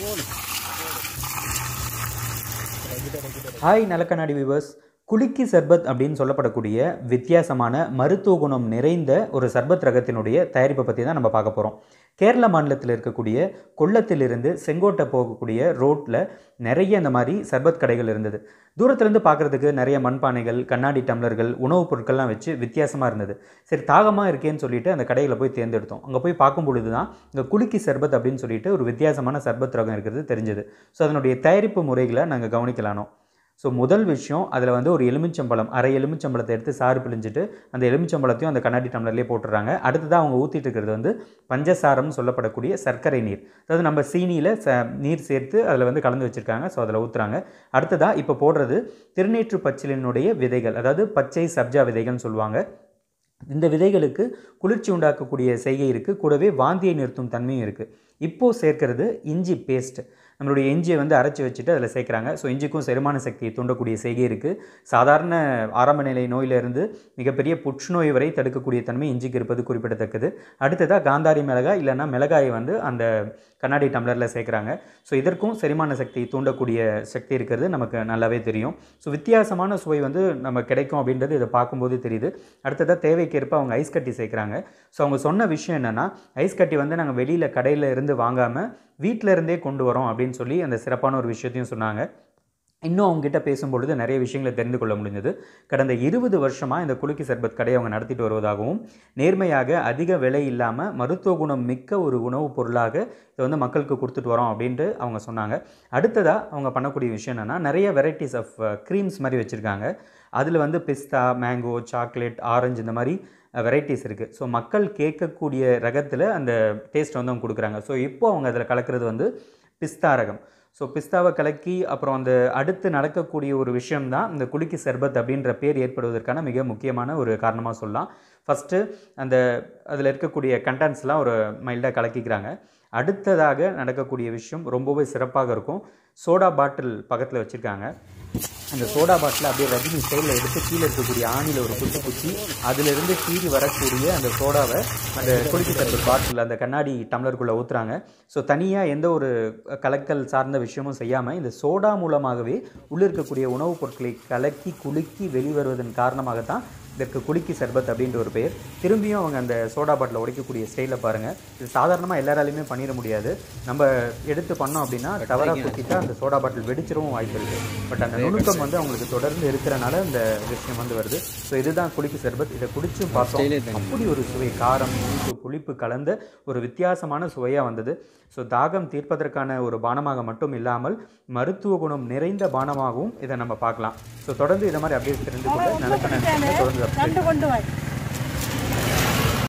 hi நலக்கண்ணாடி viewers குலுக்கி சர்பத் அப்படின்னு சொல்லப்படக்கூடிய வித்தியாசமான மருத்துவ குணம் நிறைந்த ஒரு சர்பத் ரகத்தினுடைய தயாரிப்பை பற்றி தான் நம்ம பார்க்க போகிறோம் கேரள மாநிலத்தில் இருக்கக்கூடிய கொல்லத்திலிருந்து செங்கோட்டை போகக்கூடிய ரோட்டில் நிறைய இந்த மாதிரி சர்பத் கடைகள் இருந்தது தூரத்துலேருந்து பார்க்குறதுக்கு நிறைய மண்பானைகள் கண்ணாடி டம்ளர்கள் உணவுப் பொருட்கள்லாம் வச்சு வித்தியாசமாக இருந்தது சரி தாகமாக இருக்கேன்னு சொல்லிட்டு அந்த கடையில் போய் தேர்ந்தெடுத்தோம் அங்கே போய் பார்க்கும் பொழுது தான் இங்கே குலுக்கி சர்பத் அப்படின்னு சொல்லிட்டு ஒரு வித்தியாசமான சர்பத் ரகம் இருக்கிறது தெரிஞ்சது ஸோ அதனுடைய தயாரிப்பு முறைகளை நாங்கள் கவனிக்கலானோம் ஸோ முதல் விஷயம் அதில் வந்து ஒரு எலுமிச்சம்பழம் அரை எலுமிச்சம்பழத்தை எடுத்து சாறு பிழிஞ்சிட்டு அந்த எலுமிச்சம்பழத்தையும் அந்த கண்ணாடி டம்ளர்லேயே போட்டுடுறாங்க அடுத்ததாக அவங்க ஊற்றிட்டு இருக்கிறது வந்து பஞ்சசாரம்னு சொல்லப்படக்கூடிய சர்க்கரை நீர் அதாவது நம்ம சீனியில் ச நீர் சேர்த்து அதில் வந்து கலந்து வச்சுருக்காங்க ஸோ அதில் ஊற்றுறாங்க அடுத்ததாக இப்போ போடுறது திருநீற்று பச்சிலினுடைய விதைகள் அதாவது பச்சை சப்ஜா விதைகள்னு சொல்லுவாங்க இந்த விதைகளுக்கு குளிர்ச்சி உண்டாக்கக்கூடிய செய்கை இருக்குது கூடவே வாந்தியை நிறுத்தும் தன்மையும் இருக்குது இப்போது சேர்க்கிறது இஞ்சி பேஸ்ட் நம்மளுடைய இஞ்சியை வந்து அரைச்சி வச்சுட்டு அதில் சேர்க்குறாங்க ஸோ இஞ்சிக்கும் செரிமான சக்தியை தூண்டக்கூடிய செய்கை இருக்குது சாதாரண ஆரம்ப நிலை நோயிலிருந்து மிகப்பெரிய புற்றுநோய் வரை தடுக்கக்கூடிய தன்மை இஞ்சிக்கு இருப்பது குறிப்பிடத்தக்கது அடுத்ததாக காந்தாரி மிளகாய் இல்லைன்னா மிளகாயை வந்து அந்த கண்ணாடி டம்ளரில் சேர்க்குறாங்க ஸோ இதற்கும் செரிமான சக்தி தூண்டக்கூடிய சக்தி இருக்கிறது நமக்கு நல்லாவே தெரியும் ஸோ வித்தியாசமான சுவை வந்து நம்ம கிடைக்கும் அப்படின்றது இதை பார்க்கும்போது தெரியுது அடுத்ததாக தேவைக்கேற்ப அவங்க ஐஸ் கட்டி சேர்க்குறாங்க ஸோ அவங்க சொன்ன விஷயம் என்னென்னா ஐஸ் கட்டி வந்து நாங்கள் வெளியில் கடையில் இருந்து வாங்காமல் வீட்டில் இருந்தே கொண்டு வரோம் அப்படின்னு சொல்லி அந்த சிறப்பான ஒரு விஷயத்தையும் சொன்னாங்க இன்னும் அவங்ககிட்ட பேசும்பொழுது நிறைய விஷயங்களை தெரிந்து கொள்ள முடிஞ்சது கடந்த இருபது வருஷமாக இந்த குலுக்கி சர்பத் கடையை அவங்க நடத்திட்டு வருவதாகவும் நேர்மையாக அதிக விலை இல்லாமல் மருத்துவ குணம் மிக்க ஒரு உணவுப் பொருளாக இதை வந்து மக்களுக்கு கொடுத்துட்டு வரோம் அப்படின்ட்டு அவங்க சொன்னாங்க அடுத்ததாக அவங்க பண்ணக்கூடிய விஷயம் என்னென்னா நிறைய வெரைட்டிஸ் ஆஃப் க்ரீம்ஸ் மாதிரி வச்சுருக்காங்க அதில் வந்து பிஸ்தா மேங்கோ சாக்லேட் ஆரஞ்சு இந்த மாதிரி வெரைட்டிஸ் இருக்குது ஸோ மக்கள் கேட்கக்கூடிய ரகத்தில் அந்த டேஸ்ட் வந்து அவங்க கொடுக்குறாங்க ஸோ இப்போ அவங்க அதில் கலக்கிறது வந்து பிஸ்தா ரகம் ஸோ பிஸ்தாவை கலக்கி அப்புறம் அந்த அடுத்து நடக்கக்கூடிய ஒரு விஷயம்தான் இந்த குலுக்கி சர்பத் அப்படின்ற பேர் ஏற்படுவதற்கான மிக முக்கியமான ஒரு காரணமாக சொல்லலாம் ஃபஸ்ட்டு அந்த அதில் இருக்கக்கூடிய கண்டென்ட்ஸ்லாம் ஒரு மைல்டாக கலக்கிக்கிறாங்க அடுத்ததாக நடக்கக்கூடிய விஷயம் ரொம்பவே சிறப்பாக இருக்கும் சோடா பாட்டில் பக்கத்தில் வச்சுருக்காங்க அந்த சோடா பாட்டில் அப்படியே ரஜினி ஸ்டைலில் எடுத்து கீழே இருக்கக்கூடிய ஆணியில் ஒரு குச்சி குச்சி அதிலிருந்து கீறி வரக்கூடிய அந்த சோடாவை அந்த குளிக்க தட்டு பாட்டில் அந்த கண்ணாடி டம்ளருக்குள்ளே ஊற்றுறாங்க ஸோ தனியாக எந்த ஒரு கலக்கல் சார்ந்த விஷயமும் செய்யாமல் இந்த சோடா மூலமாகவே உள்ளே இருக்கக்கூடிய உணவுப் பொருட்களை கலக்கி குலுக்கி வெளிவருவதன் காரணமாக தான் இதற்கு குலுக்கி சர்பத் அப்படின்ற ஒரு பெயர் திரும்பியும் அவங்க அந்த சோடா பாட்டில் உடைக்கக்கூடிய ஸ்டைலில் பாருங்கள் இது சாதாரணமாக எல்லாராலையுமே பண்ணிட முடியாது நம்ம எடுத்து பண்ணோம் அப்படின்னா தவறாக குத்திட்டா அந்த சோடா பாட்டில் வெடிச்சிடவும் வாய்ப்பு இருக்குது பட் அந்த நுணுக்கம் வந்து அவங்களுக்கு தொடர்ந்து இருக்கிறனால இந்த விஷயம் வந்து வருது ஸோ இதுதான் குலுக்கி சர்பத் இதை குடிச்சும் பார்த்தோம் அப்படி ஒரு சுவை காரம் இனிப்பு புளிப்பு கலந்த ஒரு வித்தியாசமான சுவையாக வந்தது ஸோ தாகம் தீர்ப்பதற்கான ஒரு பானமாக மட்டும் இல்லாமல் மருத்துவ குணம் நிறைந்த பானமாகவும் இதை நம்ம பார்க்கலாம் ஸோ தொடர்ந்து இதை மாதிரி அப்படியே தெரிந்து கொள்ள நல்ல தொடர்ந்து கண்டு கொண்டு வாய்